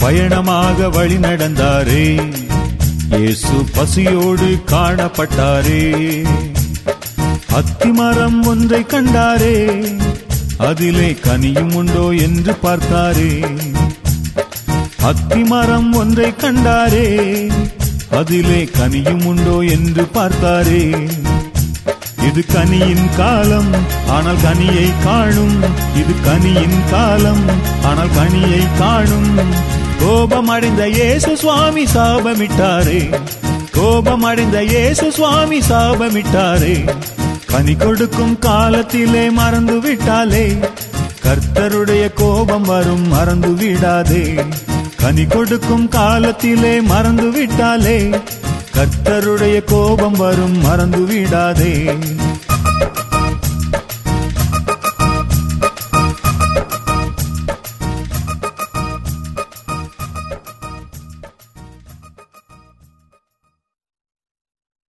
பயணமாக வழி நடந்தாரே இயேசு பசியோடு காணப்பட்டாரே அத்திமரம் ஒன்றை கண்டாரே அதிலே கனியும் உண்டோ என்று பார்த்தாரே அத்திமரம் ஒன்றை கண்டாரே அதிலே கனியும் உண்டோ என்று பார்த்தாரே இது கனியின் காலம் ஆனால் கனியை காணும் இது கனியின் காலம் ஆனால் கனியை காணும் கோபம் அடைந்த இயேசு சுவாமி சாபமிட்டாரே கோபம் அடைந்த இயேசு சுவாமி சாபமிட்டாரே கனி கொடுக்கும் காலத்திலே மறந்து விட்டாலே கர்த்தருடைய கோபம் வரும் மறந்து விடாதே கனி கொடுக்கும் காலத்திலே மறந்து விட்டாலே கர்த்தருடைய கோபம் வரும் மறந்து விடாதே